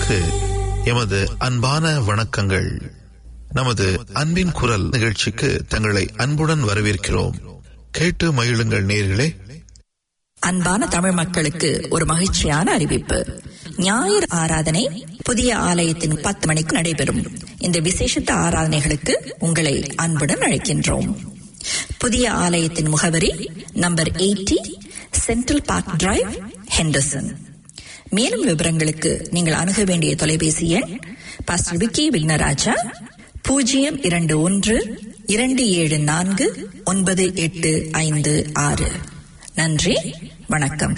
நேயர்களுக்கு எமது அன்பான வணக்கங்கள் நமது அன்பின் குரல் நிகழ்ச்சிக்கு தங்களை அன்புடன் வரவேற்கிறோம் கேட்டு மகிழுங்கள் நேயர்களே அன்பான தமிழ் மக்களுக்கு ஒரு மகிழ்ச்சியான அறிவிப்பு ஞாயிறு ஆராதனை புதிய ஆலயத்தின் பத்து மணிக்கு நடைபெறும் இந்த விசேஷத்த ஆராதனைகளுக்கு உங்களை அன்புடன் அழைக்கின்றோம் புதிய ஆலயத்தின் முகவரி number eighty central park drive Henderson மேலும் விவரங்களுக்கு நீங்கள் அணுக வேண்டிய தொலைபேசி எண் பாஸ்டர் விக்கி விக்னராஜா பூஜ்ஜியம் இரண்டு ஒன்று இரண்டு ஏழு நான்கு ஒன்பது எட்டு ஐந்து ஆறு நன்றி வணக்கம்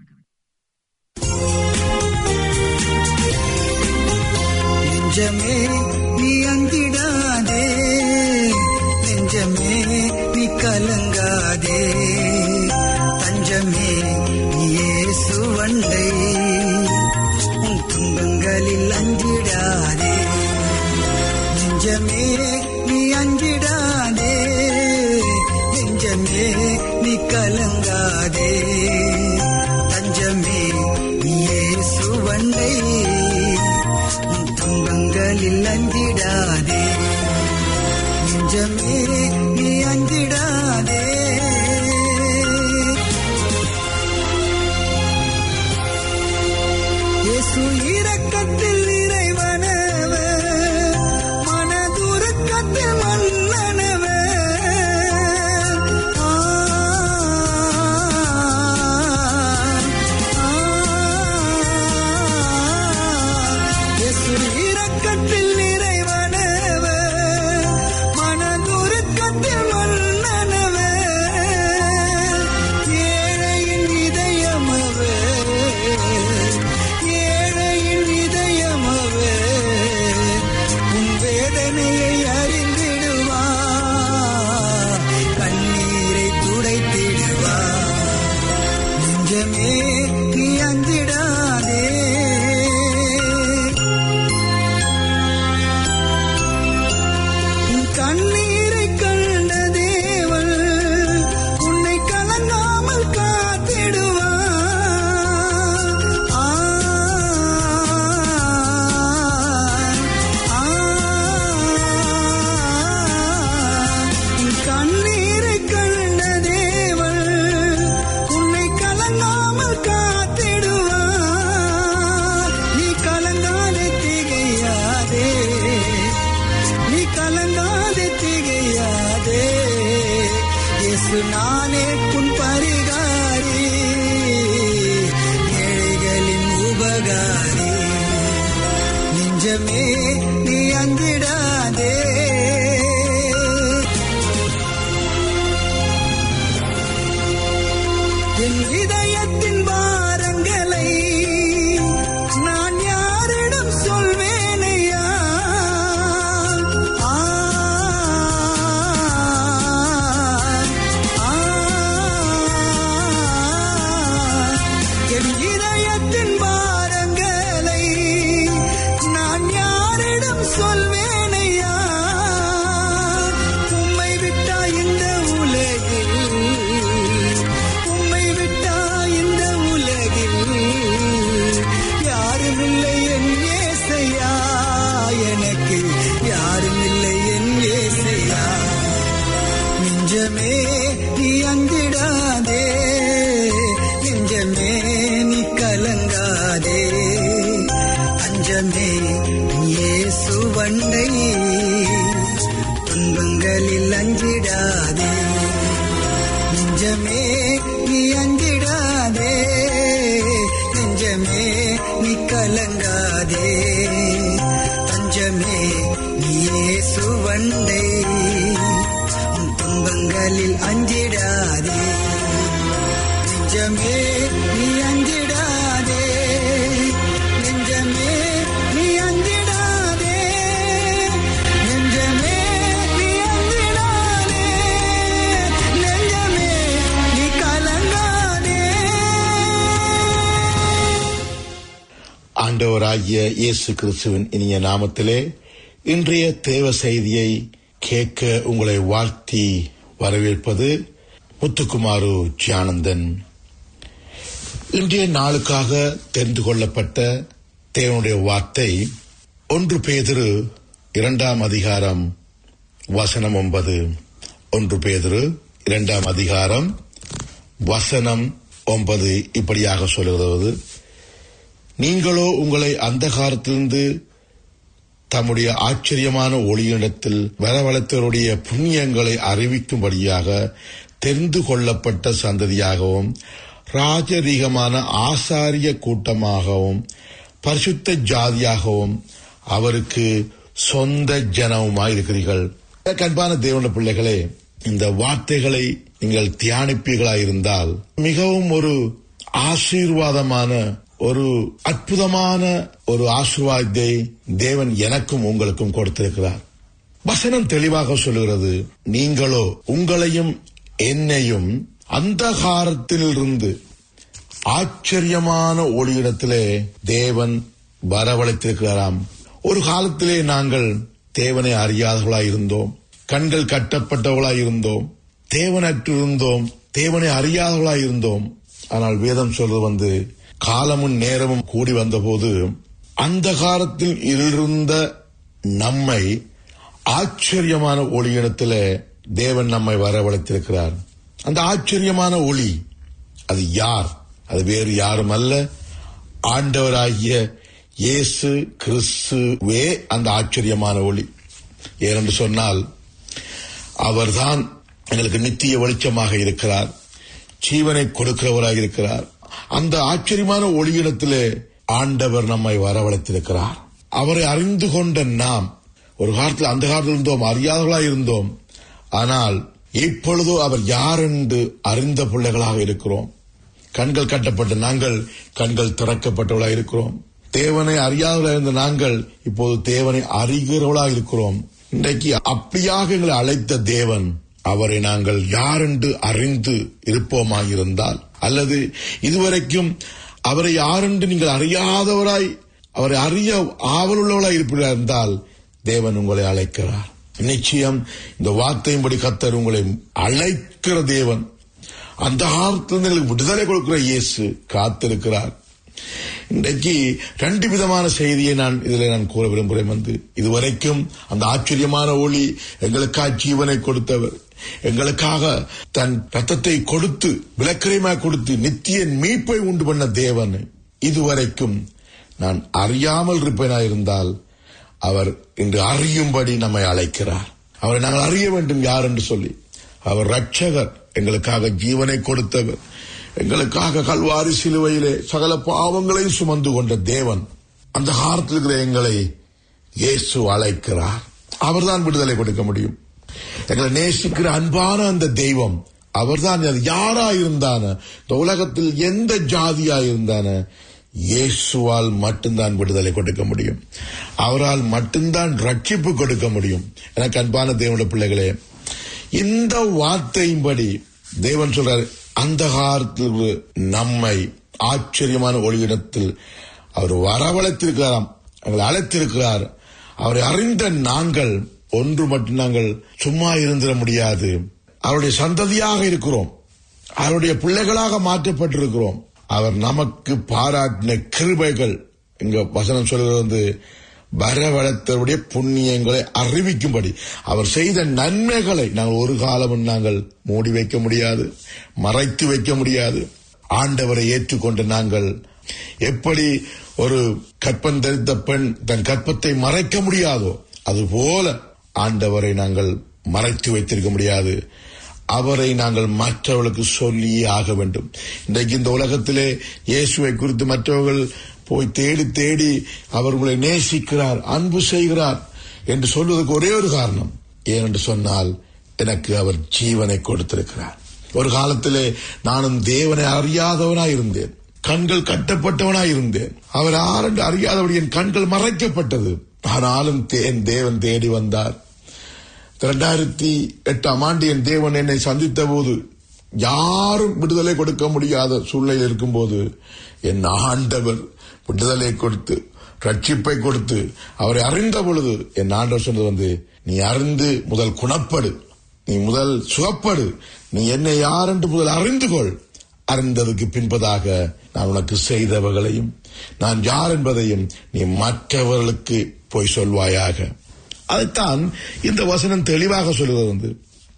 நெஞ்சமே நீ அந்திடாதே நெஞ்சமே நீ கலங்காதே தஞ்சமே நீயே சுவண்டை உன் துன்பங்களில் அஞ்சிடாதே நெஞ்சமே நீ அஞ்சிடாதே நெஞ்சமே நீ கலங்காதே தஞ்சமே நீயே சுவண்டை உன் துன்பங்களில் அஞ்சிடாதே நெஞ்சமே நீ அஞ்சிடாதே இயேசு இரக்கத்தில் இறைவனவர் மனதுருக்கத்தில் மன்னனவர் ஆ, ஆ, இயேசு இரக்கத்தில் இறைவனவர் மனதுருக்கத்தில் மன்னனவர் ஏழையின் இதயமவர் ஏழையின் இதயமவே உன் வேதனையை அறிந்திடுவா கண்ணீரை துடைத்திடுவா நெஞ்சமே நீ அஞ்சிடாதே உன் கண்ணீரை கண்ட தேவன் உன்னை கலங்காமல் காத்திடுவா ஆ, ஆ, உன் கண்ணீரை கண்ட தேவன் உன்னை கலங்காமல் காத்திடுவா நீ கலங்காதே திகையாதே நீ கலங்காதே திகையாதே இயேசு நானே உன் பரிகாரி ஏழைகளின் உபகாரி நெஞ்சமே நீ அஞ்சிடாதே என் இதயத்தின் பாரங்களை நான் யாரிடம் சொல்வேனையா ஆ, ஆ, என் இதயத்தின் பாரங்களை நான் யாரிடம் சொல்வேனையா உம்மை விட்டா இந்த உலகில் உம்மை விட்டா இந்த உலகில் யாரும் இல்லை என் ஏசையா எனக்கு யாரும் இல்லை என் ஏசையா நெஞ்சமே நீ அந்திடாதே நெஞ்சமே நீ கலங்காதே அஞ்சமே நீயே சுவண்டை துன்பங்களில் அஞ்சிடாதே நெஞ்சமே நீ அஞ்சிடாதே நெஞ்சமே நீ கலங்காதே தஞ்சமே நீயே சுவண்டை உன் துன்பங்களில் அஞ்சிடாதே நெஞ்சமே நீ அஞ்சிடாதே நெஞ்சமே நீ அஞ்சிடாதே நெஞ்சமே நீ அஞ்சிடாதே நெஞ்சமே நீ கலங்காதே ஆண்டவராகிய இயேசு கிறிஸ்துவின் இனிய நாமத்திலே இன்றைய தேவ செய்தியை கேட்க உங்களை வாழ்த்தி வரவேற்பது முத்துக்குமாரு ஜானந்தன் இன்றைய நாளுக்காக தெரிந்து கொள்ளப்பட்ட தேவனுடைய வார்த்தை ஒன்று பேதிரு இரண்டாம் அதிகாரம் வசனம் ஒன்பது ஒன்று பேதிரு இரண்டாம் அதிகாரம் வசனம் ஒன்பது இப்படியாக சொல்லுகிறது நீங்களோ உங்களை அந்தகாரத்திலிருந்து தம்முடைய ஆச்சரியமான ஒளியிடத்தில் வரவழைத்தவருடைய புண்ணியங்களை அறிவிக்கும்படியாக தெரிந்து கொள்ளப்பட்ட சந்ததியாகவும் ராஜரீகமான ஆசாரிய கூட்டமாகவும் பரிசுத்த ஜாதியாகவும் அவருக்கு சொந்த ஜனவுமாய் இருக்கிறீர்கள் கண்பான தேவன பிள்ளைகளே இந்த வார்த்தைகளை நீங்கள் தியானிப்பீர்களாயிருந்தால் மிகவும் ஒரு ஆசீர்வாதமான ஒரு அற்புதமான ஒரு ஆசீர்வாதத்தை தேவன் எனக்கும் உங்களுக்கும் கொடுத்திருக்கிறார் வசனம் தெளிவாக சொல்லுகிறது நீங்களோ உங்களையும் என்னையும் அந்தகாரத்திலிருந்து ஆச்சரியமான ஒளியிடத்திலே தேவன் வரவழைத்திருக்கிறாராம் ஒரு காலத்திலே நாங்கள் தேவனை அறியாதவர்களாய் இருந்தோம் கண்கள் கட்டப்பட்டவர்களாய் இருந்தோம் தேவனற்றிருந்தோம் தேவனை அறியாதவர்களாய் இருந்தோம் ஆனால் வேதம் சொல்றது வந்து காலமும் நேரமும் கூடி வந்தபோது அந்த காலத்தில் இருந்த நம்மை ஆச்சரியமான ஒளியிடத்திலே தேவன் நம்மை வரவழைத்திருக்கிறார் அந்த ஆச்சரியமான ஒளி அது யார் அது வேறு யாரும் அல்ல ஆண்டவராகிய இயேசு கிறிஸ்துவே அந்த ஆச்சரியமான ஒளி ஏனென்று சொன்னால் அவர்தான் எங்களுக்கு நித்திய வெளிச்சமாக இருக்கிறார் ஜீவனை கொடுக்கிறவராக இருக்கிறார் அந்த ஆச்சரியமான ஒளியிடத்திலே ஆண்டவர் நம்மை வரவழைத்திருக்கிறார் அவரை அறிந்து கொண்ட நாம் ஒரு காலத்தில் அந்த காலத்தில் இருந்தோம் அறியாதவர்களாக இருந்தோம் ஆனால் இப்பொழுதோ அவர் யார் என்று அறிந்த பிள்ளைகளாக இருக்கிறோம் கண்கள் கட்டப்பட்ட நாங்கள் கண்கள் திறக்கப்பட்டவர்களாக இருக்கிறோம் தேவனை அறியாதவர்களாக இருந்த நாங்கள் இப்போது தேவனை அறிகிறவர்களாக இருக்கிறோம் இன்றைக்கு அப்படியாக எங்களை அழைத்த தேவன் அவரை நாங்கள் யார் என்று அறிந்து இருப்போமாக இருந்தால் அல்லது இதுவரைக்கும் அவரை யாரென்று நீங்கள் அறியாதவராய் அவரை அறிய ஆவலுள்ளவராய் இருப்பீர்களா இருந்தால் தேவன் உங்களை அழைக்கிறார் நிச்சயம் இந்த வார்த்தையின்படி கத்தர் உங்களை அழைக்கிற தேவன் அந்த ஆர்த்தங்களுக்கு விடுதலை கொடுக்கிற இயேசு காத்திருக்கிறார் இன்றைக்கு ரெண்டு விதமான செய்தியை நான் இதில் நான் கூற விரும்புகிறேன் வந்து இதுவரைக்கும் அந்த ஆச்சரியமான ஒளி எங்களுக்காக ஜீவனை கொடுத்தவர் எங்களுக்காக தன் ரத்தத்தை கொடுத்து விளக்கரையுமாய் கொடுத்து நித்திய மீட்பை உண்டு பண்ண தேவன் இதுவரைக்கும் நான் அறியாமல் இருப்பேனா இருந்தால் அவர் இன்று அறியும்படி நம்மை அழைக்கிறார் அவரை நாங்கள் அறிய வேண்டும் யார் என்று சொல்லி அவர் ரட்சகர் எங்களுக்காக ஜீவனை கொடுத்தவர் எங்களுக்காக கல்வாரி சிலுவையிலே சகல பாவங்களையும் சுமந்து கொண்ட தேவன் அந்த காலத்தில் இருக்கிற எங்களை இயேசு அழைக்கிறார் அவர்தான் விடுதலை கொடுக்க முடியும் எங்களை நேசிக்கிற அன்பான அந்த தெய்வம் அவர்தான் அது யாரா இருந்தான இந்த உலகத்தில் எந்த ஜாதியா இருந்தான இயேசுவால் மட்டும்தான் விடுதலை கொடுக்க முடியும் அவரால் மட்டும்தான் ரட்சிப்பு கொடுக்க முடியும் எனக்கு அன்பான தேவனுடைய பிள்ளைகளே இந்த வார்த்தையின்படி தேவன் சொல்றார் அந்த காலத்தில் நம்மை ஆச்சரியமான ஒளியிடத்தில் அவர் வரவழைத்திருக்கிறாராம் எங்களை அழைத்திருக்கிறார் அவரை அறிந்த நாங்கள் ஒன்று மட்டும் நாங்கள் சும்மா இருந்திட முடியாது அவருடைய சந்ததியாக இருக்கிறோம் அவருடைய பிள்ளைகளாக மாற்றப்பட்டிருக்கிறோம் அவர் நமக்கு பாராட்டின கிருபைகள் இங்க வசனம் சொல்கிறது வந்து வரவழைத்தவருடைய புண்ணியங்களை அறிவிக்கும்படி அவர் செய்த நன்மைகளை நாங்கள் ஒரு காலமும் நாங்கள் மூடி வைக்க முடியாது மறைத்து வைக்க முடியாது ஆண்டவரை ஏற்றுக்கொண்ட நாங்கள் எப்படி ஒரு கற்பன் தரித்த பெண் தன் கற்பத்தை மறைக்க முடியாதோ அதுபோல ஆண்டவரை நாங்கள் மறைத்து வைத்திருக்க முடியாது அவரை நாங்கள் மற்றவர்களுக்கு சொல்லியே ஆக வேண்டும் இன்றைக்கு இந்த உலகத்திலே இயேசுவை குறித்து மற்றவர்கள் போய் தேடி தேடி அவர்களை நேசிக்கிறார் அன்பு செய்கிறார் என்று சொல்வதற்கு ஒரே ஒரு காரணம் ஏனென்று சொன்னால் எனக்கு அவர் ஜீவனை கொடுத்திருக்கிறார் ஒரு காலத்திலே நானும் தேவனை அறியாதவனாய் இருந்தேன் கண்கள் கட்டப்பட்டவனாய் இருந்தேன் அவர் ஆரண்டு அறியாதபடி என் கண்கள் மறைக்கப்பட்டது ஆனாலும் என் தேவன் தேடி வந்தார் இரண்டாயிரத்தி எட்டாம் ஆண்டு என் தேவன் என்னை சந்தித்த போது யாரும் விடுதலை கொடுக்க முடியாத சூழ்நிலை இருக்கும்போது என் ஆண்டவர் விடுதலை கொடுத்து ரட்சிப்பை கொடுத்து அவரை அறிந்த பொழுது என் ஆண்டவர் சொன்னது வந்து நீ அறிந்து முதல் குணப்படு நீ முதல் சுகப்படு நீ என்னை யார் என்று முதல் அறிந்து கொள் அறிந்ததுக்கு பின்பதாக நான் உனக்கு செய்தவர்களையும் நான் யார் என்பதையும் நீ மற்றவர்களுக்கு போய் சொல்வாயாக அதைத்தான் இந்த வசனம் தெளிவாக சொல்லுவது வந்து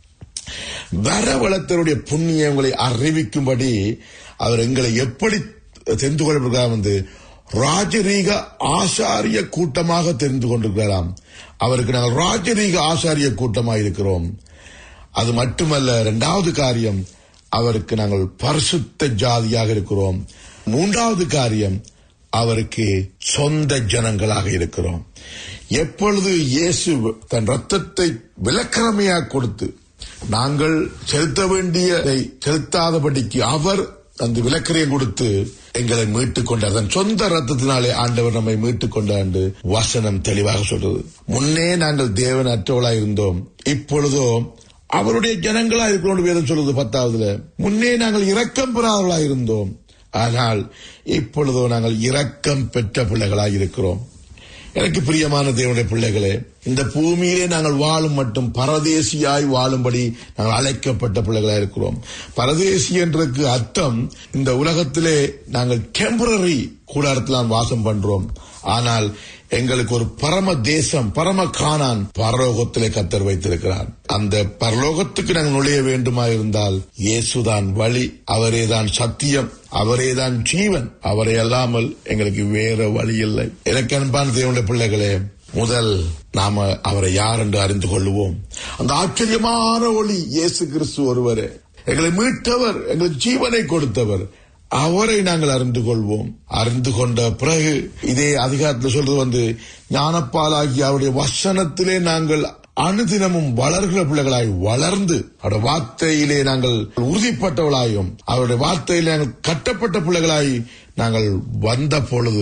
வரவளத்தருடைய புண்ணியங்களை அறிவிக்கும்படி அவர் எங்களை எப்படி தெரிந்து கொள்ளப்படுகிறார் வந்து ராஜரீக ஆசாரிய கூட்டமாக தெரிந்து கொண்டிருக்கிறாராம் அவருக்கு நாங்கள் ராஜரீக ஆசாரிய கூட்டமாக இருக்கிறோம் அது மட்டுமல்ல இரண்டாவது காரியம் அவருக்கு நாங்கள் பரிசுத்த ஜாதியாக இருக்கிறோம் மூன்றாவது காரியம் அவருக்கு சொந்த ஜனங்களாக இருக்கிறோம் எப்பொழுது இயேசு தன் ரத்தத்தை விலக்கிரமையாக கொடுத்து நாங்கள் செலுத்த வேண்டியதை செலுத்தாதபடிக்கு அவர் அந்த விலக்கரையை கொடுத்து எங்களை மீட்டுக் கொண்டார் தன் சொந்த ரத்தத்தினாலே ஆண்டவர் நம்மை மீட்டுக் கொண்டாண்டு வசனம் தெளிவாக சொல்றது முன்னே நாங்கள் தேவன் அற்றவளாய் இருந்தோம் இப்பொழுதோ அவருடைய ஜனங்களா இருக்கிறோம் வேதம் சொல்லுது பத்தாவதுல முன்னே நாங்கள் இரக்கம் பெறாதவர்களாய் இருந்தோம் ஆனால் இப்பொழுதோ நாங்கள் இரக்கம் பெற்ற பிள்ளைகளாய் இருக்கிறோம் எனக்கு பிரியமான தேவனுடைய பிள்ளைகளே இந்த பூமியிலே நாங்கள் வாழும் மட்டும் பரதேசியாய் வாழும்படி நாங்கள் அழைக்கப்பட்ட பிள்ளைகளாய் இருக்கிறோம் பரதேசி என்றதுக்கு அர்த்தம் இந்த உலகத்திலே நாங்கள் டெம்பரரி கூடாரத்தில் வாசம் பண்றோம் ஆனால் எங்களுக்கு ஒரு பரம தேசம் பரம காணான் பரலோகத்திலே கத்தர் வைத்திருக்கிறார் அந்த பரலோகத்துக்கு நாங்கள் நுழைய வேண்டுமா இருந்தால் இயேசுதான் வழி அவரேதான் சத்தியம் அவரேதான் ஜீவன் அவரை அல்லாமல் எங்களுக்கு வேற வழி இல்லை எனக்கு அன்பான தேவனுடைய பிள்ளைகளே முதல் நாம அவரை யார் என்று அறிந்து கொள்வோம் அந்த ஆச்சரியமான ஒளி இயேசு கிறிஸ்து ஒருவரே எங்களை மீட்டவர் எங்களுக்கு ஜீவனை கொடுத்தவர் அவரை நாங்கள் அறிந்து கொள்வோம் அறிந்து கொண்ட பிறகு இதே அதிகாரத்தில் சொல்றது வந்து ஞானப்பாலாகி அவருடைய வசனத்திலே நாங்கள் அனுதினமும் வளர்கிற பிள்ளைகளாய் வளர்ந்து அவருடைய வார்த்தையிலே நாங்கள் உறுதிப்பட்டவளாயும் அவருடைய வார்த்தையிலே நாங்கள் கட்டப்பட்ட பிள்ளைகளாய் நாங்கள் வந்த பொழுது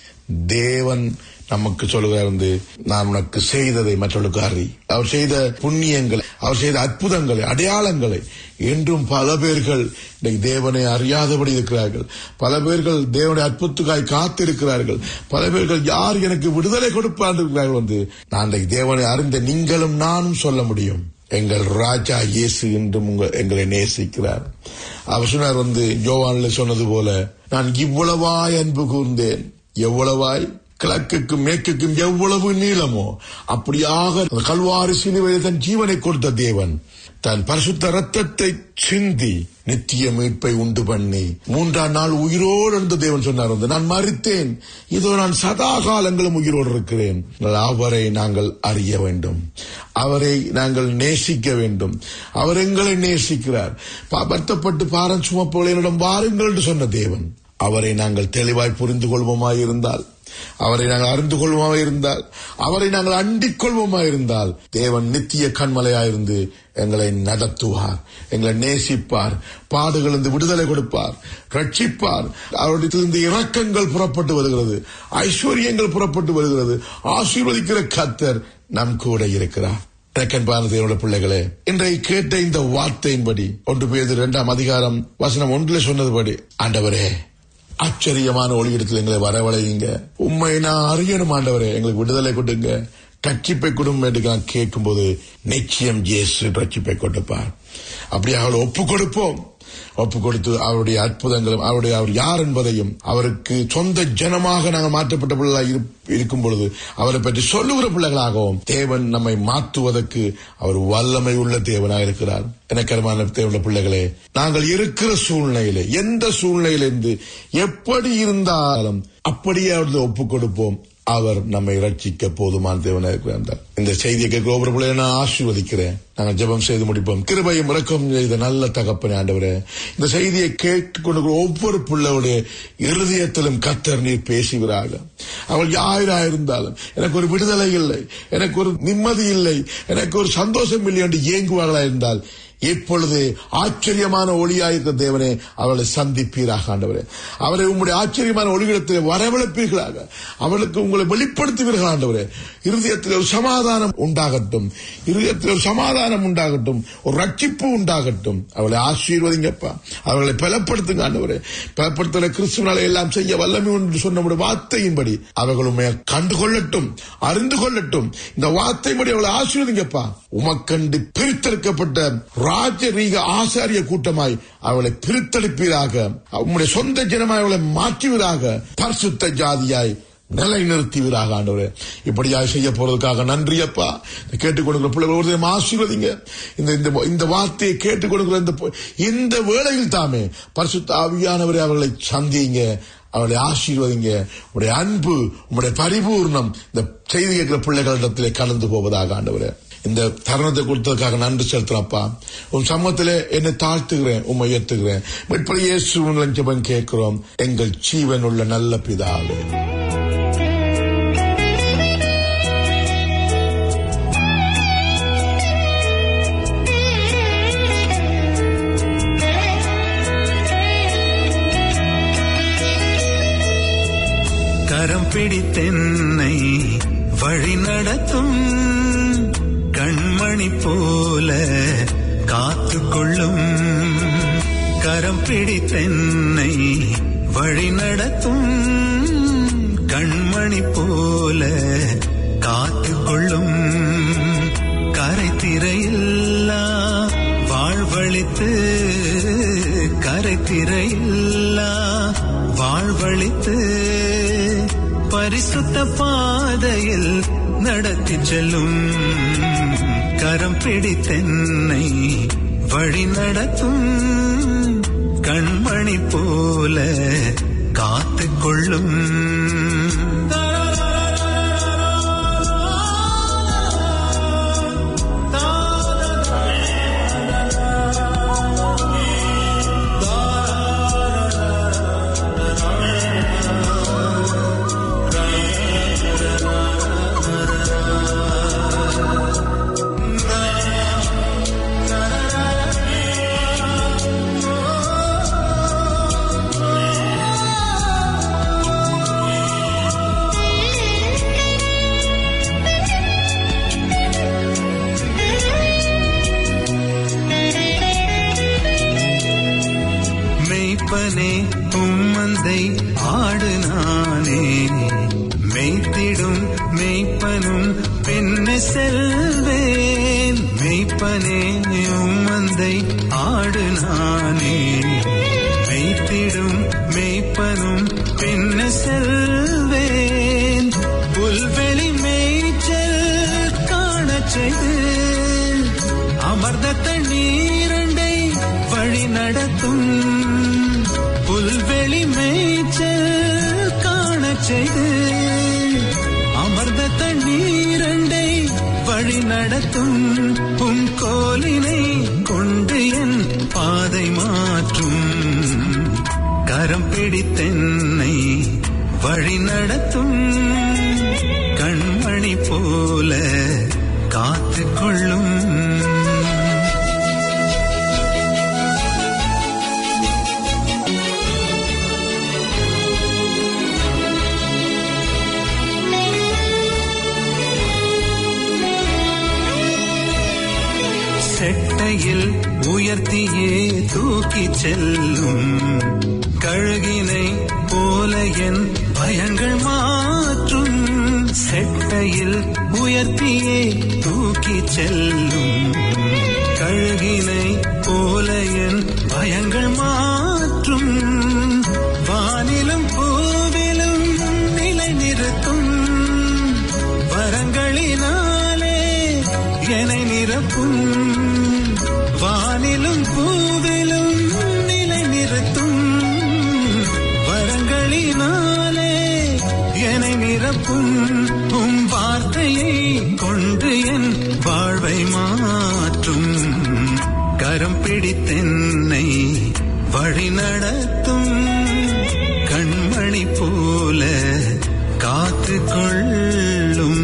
தேவன் நமக்கு சொல்லுகிறார் வந்து நான் உனக்கு செய்ததை மற்றவர்களுக்கு அறி அவர் செய்த புண்ணியங்களை அவர் செய்த அற்புதங்களை அடையாளங்களை என்றும் பல பேர்கள் இன்னைக்கு தேவனை அறியாதபடி இருக்கிறார்கள் பல பேர்கள் தேவனுடைய அற்புதத்துக்காய் காத்திருக்கிறார்கள் பல பேர்கள் யார் எனக்கு விடுதலை கொடுப்பார் இருக்கிறார்கள் வந்து நான் இன்றைக்கு தேவனை அறிந்த நீங்களும் நானும் சொல்ல முடியும் எங்கள் ராஜா இயேசு என்றும் உங்க எங்களை நேசிக்கிறார் அவர் சொன்னார் வந்து ஜோவான்ல சொன்னது போல நான் இவ்வளவாய் அன்பு கூர்ந்தேன் எவ்வளவாய் கிழக்குக்கும் மேற்குக்கும் எவ்வளவு நீளமோ அப்படியாக கல்வாரி சிலுவையில் தன் ஜீவனை கொடுத்த தேவன் தன் பரிசுத்த ரத்தத்தை சிந்தி நித்திய மீட்பை உண்டு பண்ணி மூன்றாம் நாள் உயிரோடு இருந்த தேவன் சொன்னார் வந்து நான் மறித்தேன் இதோ நான் சதா காலங்களும் உயிரோடு இருக்கிறேன் அவரை நாங்கள் அறிய வேண்டும் அவரை நாங்கள் நேசிக்க வேண்டும் அவர் எங்களை நேசிக்கிறார் வருத்தப்பட்டு பாரம் சுமப்பவர்களிடம் வாருங்கள் என்று சொன்ன தேவன் அவரை நாங்கள் தெளிவாய் புரிந்து கொள்வோமாயிருந்தால் அவரை நாங்கள் அறிந்து கொள்வோமா இருந்தால் அவரை நாங்கள் அண்டிக் கொள்வோமா இருந்தால் தேவன் நித்திய கண்மலையாயிருந்து எங்களை நடத்துவார் எங்களை நேசிப்பார் பாடுகளிலிருந்து விடுதலை கொடுப்பார் ரட்சிப்பார் அவரிடத்திலிருந்து இரக்கங்கள் புறப்பட்டு வருகிறது ஐஸ்வர்யங்கள் புறப்பட்டு வருகிறது ஆசீர்வதிக்கிற கத்தர் நம் கூட இருக்கிறார் எனக்கன்பான தேவனுடைய பிள்ளைகளே இன்றைய கேட்ட இந்த வார்த்தையின்படி ஒன்று பேர் இரண்டாம் அதிகாரம் வசனம் ஒன்றில் சொன்னதுபடி ஆண்டவரே ஆச்சரியமான ஒளியிடத்தில் எங்களை வரவழையுங்க உண்மை நான் அறியணும் ஆண்டவரே எங்களுக்கு விடுதலை கொடுங்க ரட்சிப்பை கொடுங்க என்று நான் கேட்கும்போது நிச்சயம் ஜேசு ரட்சிப்பை கொடுப்பார் அப்படி அவளை ஒப்பு கொடுப்போம் ஒப்பு கொடுத்து அவருடைய அற்புதங்களும் அவருடைய அவர் யார் என்பதையும் அவருக்கு சொந்த ஜனமாக நாங்கள் மாற்றப்பட்ட பிள்ளைகளாக இருக்கும் பொழுது அவரை பற்றி சொல்லுகிற பிள்ளைகளாகவும் தேவன் நம்மை மாற்றுவதற்கு அவர் வல்லமை உள்ள தேவனாக இருக்கிறார் எனக்கரமான தேவன பிள்ளைகளே நாங்கள் இருக்கிற சூழ்நிலையிலே எந்த சூழ்நிலையிலிருந்து எப்படி இருந்தாலும் அப்படியே அவர்கள் ஒப்பு கொடுப்போம் அவர் நம்மை ரட்சிக்க போதுமான தேவனாக இருக்கிறார் இந்த செய்தியை கேட்கிற ஒவ்வொரு பிள்ளையை நான் ஆசீர்வதிக்கிறேன் நாங்கள் ஜெபம் செய்து முடிப்போம் கிருபையும் இறக்கம் செய்த நல்ல தகப்பனே ஆண்டவரே இந்த செய்தியை கேட்டுக்கொண்டு ஒவ்வொரு பிள்ளையுடைய இருதயத்திலும் கத்தர் நீர் பேசுகிறார்கள் அவள் யாராயிருந்தாலும் எனக்கு ஒரு விடுதலை இல்லை எனக்கு ஒரு நிம்மதி இல்லை எனக்கு ஒரு சந்தோஷம் இல்லை என்று இயங்குவார்களா இருந்தால் இப்பொழுது ஆச்சரியமான ஒளியாயிருக்க தேவனே அவளை சந்திப்பீராக ஆண்டவரே அவரை உங்களுடைய ஆச்சரியமான ஒளியிடத்தில் வரவழைப்பீர்களாக அவளுக்கு உங்களை வெளிப்படுத்துவீர்கள் ஆண்டவரே இருதயத்தில் ஒரு சமாதானம் உண்டாகட்டும் இருதயத்தில் ஒரு சமாதானம் உண்டாகட்டும் ஒரு ரட்சிப்பு உண்டாகட்டும் அவளை ஆசீர்வதிங்கப்பா அவர்களை பலப்படுத்துங்க ஆண்டவரே பலப்படுத்தல கிறிஸ்துவனால எல்லாம் செய்ய வல்லமை என்று சொன்ன வார்த்தையின்படி அவர்கள் உண்மையை கண்டு கொள்ளட்டும் அறிந்து கொள்ளட்டும் இந்த வார்த்தையின்படி அவளை ஆசீர்வதிங்கப்பா உமக்கண்டு பிரித்தெடுக்கப்பட்ட ராஜரீக ஆசாரிய கூட்டமாய் அவளை பிரித்தளிப்பீராக உம்முடைய சொந்த ஜனமாய் அவளை மாற்றுவீராக பரிசுத்த ஜாதியாய் நிலைநிறுத்துவீராக ஆண்டவரே இப்படியாக செய்ய போறதுக்காக நன்றி அப்பா இதை கேட்டுக் கொடுக்கிற பிள்ளைகள் ஒரு தினம் ஆசீர்வதிங்க இந்த இந்த இந்த வார்த்தையை கேட்டுக் கொடுக்கிற இந்த பொ- இந்த வேளையில் தாமே பரிசுத்த ஆவியானவரை அவர்களை சந்திங்க அவர்களை ஆசீர்வதிங்க உடைய அன்பு உங்களுடைய பரிபூர்ணம் இந்த செய்தி கேட்கிற பிள்ளைகளிடத்திலே கலந்து போவதாக ஆண்டவரே இந்த தருணத்தை கொடுத்ததுக்காக நன்றி செலுத்துறப்பா உன் சமூகத்திலே என்னை தாழ்த்துகிறேன் உண்மை உயர்த்துகிறேன் இப்படி இயேசு ஜெபம் கேட்கிறோம் எங்கள் ஜீவன் உள்ள நல்ல பிதாவே கரம் பிடித்தென்னை வழி நடத்தும் கண்மணி போல காத்து கொள்ளும் கரம் பிடித்தென்னை வழி நடத்தும் கண்மணி போல காத்து கொள்ளும் கரை திரையில்லா வாழ்வழித்து கரை திரையில்லா வாழ்வழித்து பரிசுத்த பாதையில் நடத்தி செல்லும் கரம் பிடித்தென்னை வழி நடத்தும் கண்மணி போல காத்து கொள்ளும் மெய்ப்பனே உம்மந்தை ஆடு நானே மெய்த்திடும் மெய்ப்பனும் பின்ன செல்வேன் மெய்ப்பனே உம்மந்தை ஆடு நானே மெய்த்திடும் மெய்ப்பனும் பின்ன செல்வேன் புல்வெளி மேய்ச்சல் காணச் செய்து அமர்ந்த தண்ணீரண்டை வழி நடத்தும் புல்வெளி மேய்ச்சல் காணச் செய்து அமர்ந்த தண்ணீரண்டை வழி நடத்தும் உன் கோலினை கொண்டு என் பாதை மாற்றும் கரம் பிடித்தென்னை வழி நடத்தும் கண்மணி போல காத்து கொள்ளும் செட்டையில் உயர்த்தியே தூக்கிச் செல்லும் கழுகினை போல என் பயங்கள் மாற்றும் செட்டையில் உயர்த்தியே தூக்கிச் செல்லும் கழுகினை போல என் பயங்கள் மாற்றும் வானிலும் பூவிலும் நிலை நிறுத்தும் வரங்களினாலே என்னை நிரப்பும் வானிலும் பூவிலும் நிலை நிறுத்தும் வரங்களினாலே என்னை நிரப்பும் உம் வார்த்தையை கொண்டு என் வாழ்வை மாற்றும் கரம் பிடித்தென்னை வழி நடத்தும் கண்மணி போல காத்து கொள்ளும்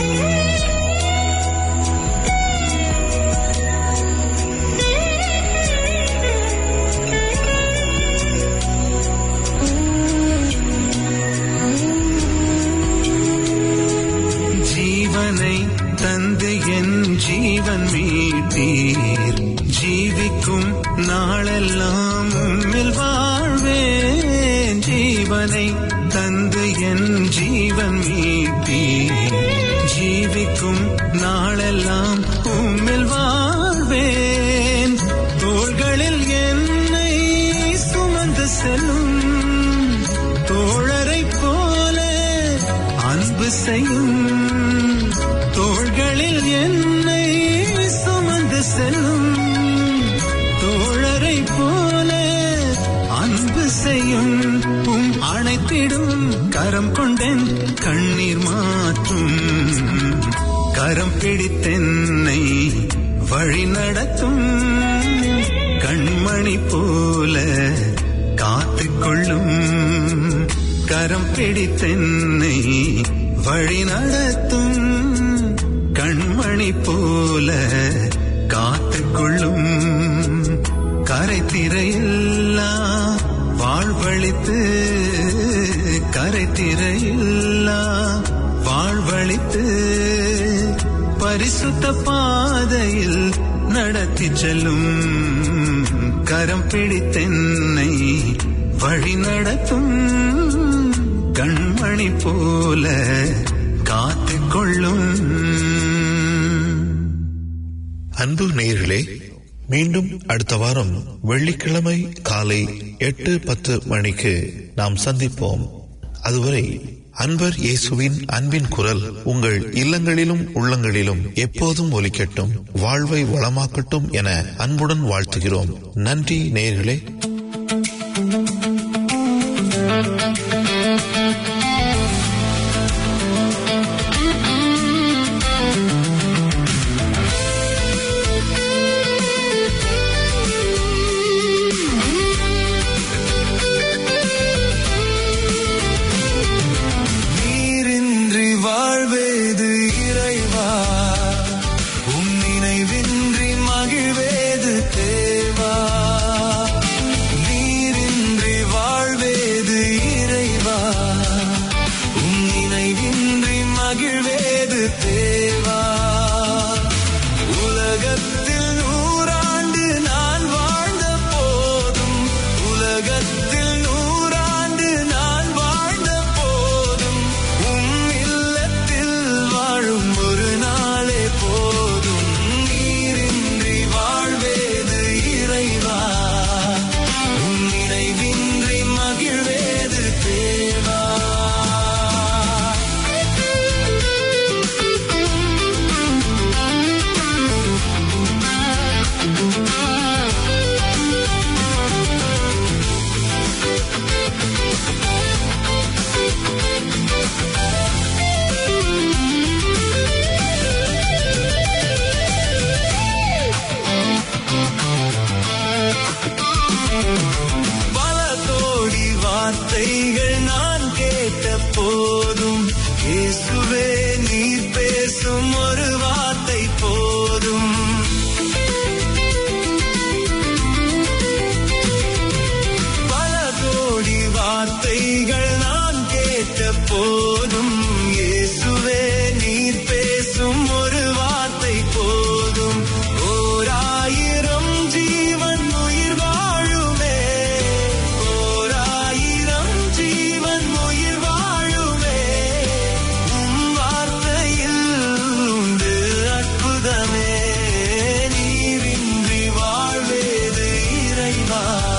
ஜீவனை தந்து என் ஜீவன் மீட்டீர் ஜீவிக்கும் நாளெல்லாம் உம்மில் வாழ்வேன் ஜீவனை தந்து என் ஜீவன் மீட்டீர் ஜீவிக்கும் நாளெல்லாம் உம்மில் வாழ்வேன் செல்லும் தோழரை போல அன்பு செய்யும் தோள்களில் என்னை சுமந்து செல்லும் தோழரை போல அன்பு செய்யும் உம் அணைத்திடும் கரம் கொண்டேன் கண்ணீர் மாற்றும் கரம் பிடித்தென்னை வழி நடத்தும் கண்மணி போல காத்துக்கொள்ளும் கரம் பிடித்தென்னை வழி நடத்தும் கண்மணி போல காத்துக்கொள்ளும் கரை திரையெல்லாம் வாழ்வழித்து கரை திரையெல்லாம் வாழ்வழித்து பரிசுத்த பாதையில் நடத்தி செல்லும் கரம் பிடித்தென்னை வழி நடத்தும் கண்மணி போல காத்துக்கொள்ளும் அன்பு நேயர்களே மீண்டும் அடுத்த வாரம் வெள்ளிக்கிழமை காலை எட்டு பத்து மணிக்கு நாம் சந்திப்போம் அதுவரை அன்பர் இயேசுவின் அன்பின் குரல் உங்கள் இல்லங்களிலும் உள்ளங்களிலும் எப்போதும் ஒலிக்கட்டும் வாழ்வை வளமாக்கட்டும் என அன்புடன் வாழ்த்துகிறோம் நன்றி நேயர்களே நீரின்றி வாழ்வேது இறைவா உம் நினைவின்றி மகிழ்வேது தேவா நீரின்றி வாழ்வேது இறைவா உம் நினைவின்றி மகிழ்வேது தேவா உலகத்தில் நூறாண்டு நான் வாழ்ந்த போதும் உலகத்தில் நூறாண்டு நான் வாழ்ந்த போதும் உம் இல்லத்தில் வாழும் ஒரு நாளே போதும் நீரின்றி வாழ்வேது இறைவா உம் நினைவின்றி மகிழ்வேது தேவா பல கோடி வார்த்தைகள் நான் கேட்ட போதும் இயேசுவே நீர் பேசும் ஒரு வார்த்தை போதும் பல கோடி வார்த்தைகள் நான் கேட்ட போதும் இயேசுவே நீர் பேசும் ஒரு வார்த்தை போதும் ஓர் ஆயிரம் ஜீவன் உயிர் வாழுமே ஓர் ஆயிரம் ஜீவன் உயிர் வாழுமே உம் வார்த்தையில் உண்டு அற்புதமே நீரின்றி வாழ்வேது இறைவா